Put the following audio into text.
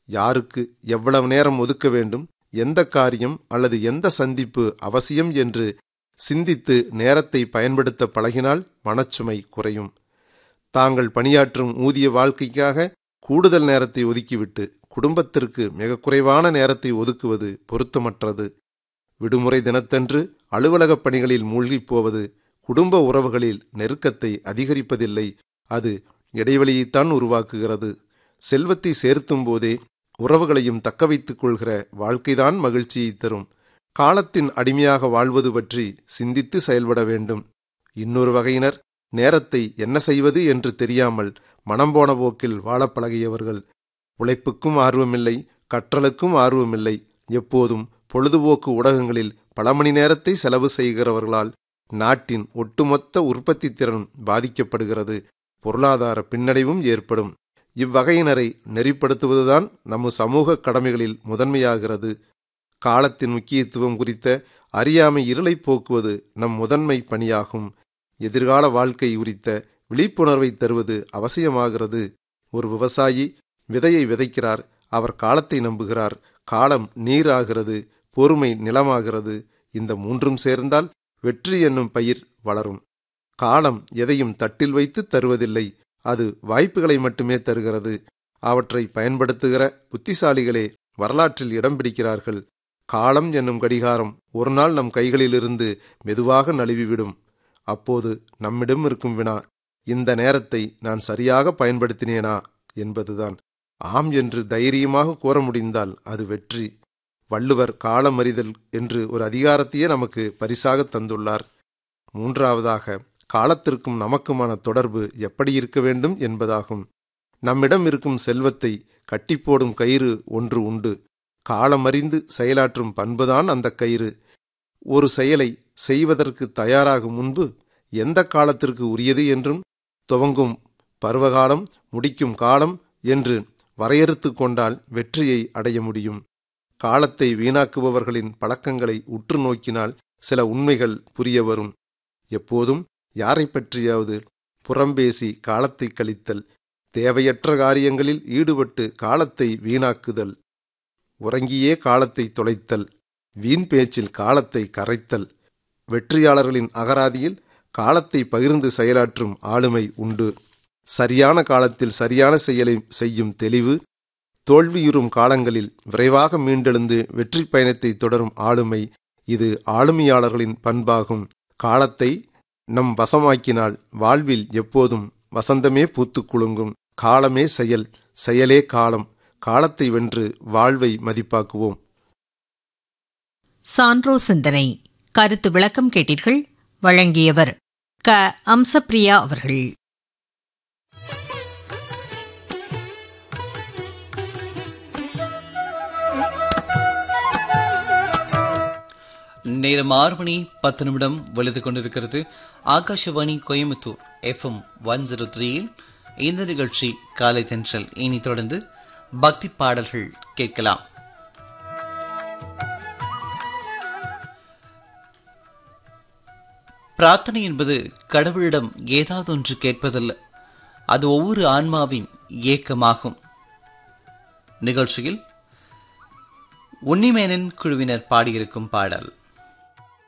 யாருக்கு எவ்வளவு நேரம் ஒதுக்க வேண்டும் எந்த காரியம் அல்லது எந்த சந்திப்பு அவசியம் என்று சிந்தித்து நேரத்தை பயன்படுத்த பழகினால் மனச்சுமை குறையும் தாங்கள் பணியாற்றும் ஊதிய வாழ்க்கைக்காக கூடுதல் நேரத்தை ஒதுக்கிவிட்டு குடும்பத்திற்கு மிக குறைவான நேரத்தை ஒதுக்குவது பொருத்தமற்றது விடுமுறை தினத்தன்று அலுவலகப் பணிகளில் மூழ்கிப் போவது குடும்ப உறவுகளில் நெருக்கத்தை அதிகரிப்பதில்லை அது இடைவெளியைத்தான் உருவாக்குகிறது செல்வத்தை சேர்த்தும் போதே உறவுகளையும் தக்க வைத்துக் கொள்கிற வாழ்க்கைதான் மகிழ்ச்சியை தரும் காலத்தின் அடிமையாக வாழ்வது பற்றி சிந்தித்து செயல்பட வேண்டும் இன்னொரு வகையினர் நேரத்தை என்ன செய்வது என்று தெரியாமல் மனம் போன போக்கில் வாழப் பழகியவர்கள் உழைப்புக்கும் ஆர்வமில்லை கற்றலுக்கும் ஆர்வமில்லை எப்போதும் பொழுதுபோக்கு ஊடகங்களில் பல மணி நேரத்தை செலவு செய்கிறவர்களால் நாட்டின் ஒட்டுமொத்த உற்பத்தி திறன் பாதிக்கப்படுகிறது பொருளாதார பின்னடைவும் ஏற்படும் இவ்வகையினரை நெறிப்படுத்துவதுதான் நம்ம சமூக கடமைகளில் முதன்மையாகிறது காலத்தின் முக்கியத்துவம் குறித்த அறியாமை இருளை போக்குவது நம் முதன்மை பணியாகும் எதிர்கால வாழ்க்கை குறித்த விழிப்புணர்வை தருவது அவசியமாகிறது ஒரு விவசாயி விதையை விதைக்கிறார் அவர் காலத்தை நம்புகிறார் காலம் நீராகிறது பொறுமை நிலமாகிறது இந்த மூன்றும் சேர்ந்தால் வெற்றி என்னும் பயிர் வளரும் காலம் எதையும் தட்டில் வைத்து தருவதில்லை அது வாய்ப்புகளை மட்டுமே தருகிறது அவற்றை பயன்படுத்துகிற புத்திசாலிகளே வரலாற்றில் இடம் பிடிக்கிறார்கள் காலம் என்னும் கடிகாரம் ஒரு நாள் நம் கைகளிலிருந்து மெதுவாக நழுவிவிடும் அப்போது நம்மிடம் இருக்கும் வினா இந்த நேரத்தை நான் சரியாக பயன்படுத்தினேனா என்பதுதான் ஆம் என்று தைரியமாக கூற முடிந்தால் அது வெற்றி வள்ளுவர் காலமறிதல் என்று ஒரு அதிகாரத்தையே நமக்கு பரிசாக தந்துள்ளார் மூன்றாவதாக காலத்திற்கும் நமக்குமான தொடர்பு எப்படி இருக்க வேண்டும் என்பதாகும் நம்மிடம் இருக்கும் செல்வத்தை கட்டிப்போடும் கயிறு ஒன்று உண்டு காலமறிந்து செயலாற்றும் பண்புதான் அந்த கயிறு ஒரு செயலை செய்வதற்கு தயாராகும் முன்பு எந்த காலத்திற்கு உரியது என்றும் துவங்கும் பருவகாலம் முடிக்கும் காலம் என்று வரையறுத்து கொண்டால் வெற்றியை அடைய முடியும் காலத்தை வீணாக்குபவர்களின் பழக்கங்களை உற்று நோக்கினால் சில உண்மைகள் புரிய வரும் எப்போதும் யாரை பற்றியாவது புறம்பேசி காலத்தை கழித்தல் தேவையற்ற காரியங்களில் ஈடுபட்டு காலத்தை வீணாக்குதல் உறங்கியே காலத்தை தொலைத்தல் வீண் பேச்சில் காலத்தை கரைத்தல் வெற்றியாளர்களின் அகராதியில் காலத்தை பகிர்ந்து செயலாற்றும் ஆளுமை உண்டு சரியான காலத்தில் சரியான செயலை செய்யும் தெளிவு தோல்வியுறும் காலங்களில் விரைவாக மீண்டெழுந்து வெற்றி பயணத்தை தொடரும் ஆளுமை இது ஆளுமையாளர்களின் பண்பாகும் காலத்தை நம் வசமாக்கினால் வாழ்வில் எப்போதும் வசந்தமே பூத்துக் குலுங்கும் காலமே செயல் செயலே காலம் காலத்தை வென்று வாழ்வை மதிப்பாக்குவோம் சான்றோ சிந்தனை கருத்து விளக்கம் கேட்டீர்கள் வழங்கியவர் க அம்சப்பிரியா அவர்கள் நேரம் ஆறு மணி பத்து நிமிடம் வலுது கொண்டிருக்கிறது Akashvani Coimbatore FM one zero த்ரீயில் இந்த நிகழ்ச்சி காலை தென்றல் இனி தொடர்ந்து பக்தி பாடல்கள் கேட்கலாம் பிரார்த்தனை என்பது கடவுளிடம் ஏதாவது ஒன்று கேட்பதல்ல அது ஒவ்வொரு ஆன்மாவின் ஏக்கமாகும் நிகழ்ச்சியில் உன்னிமேனன் குழுவினர் பாடியிருக்கும் பாடல்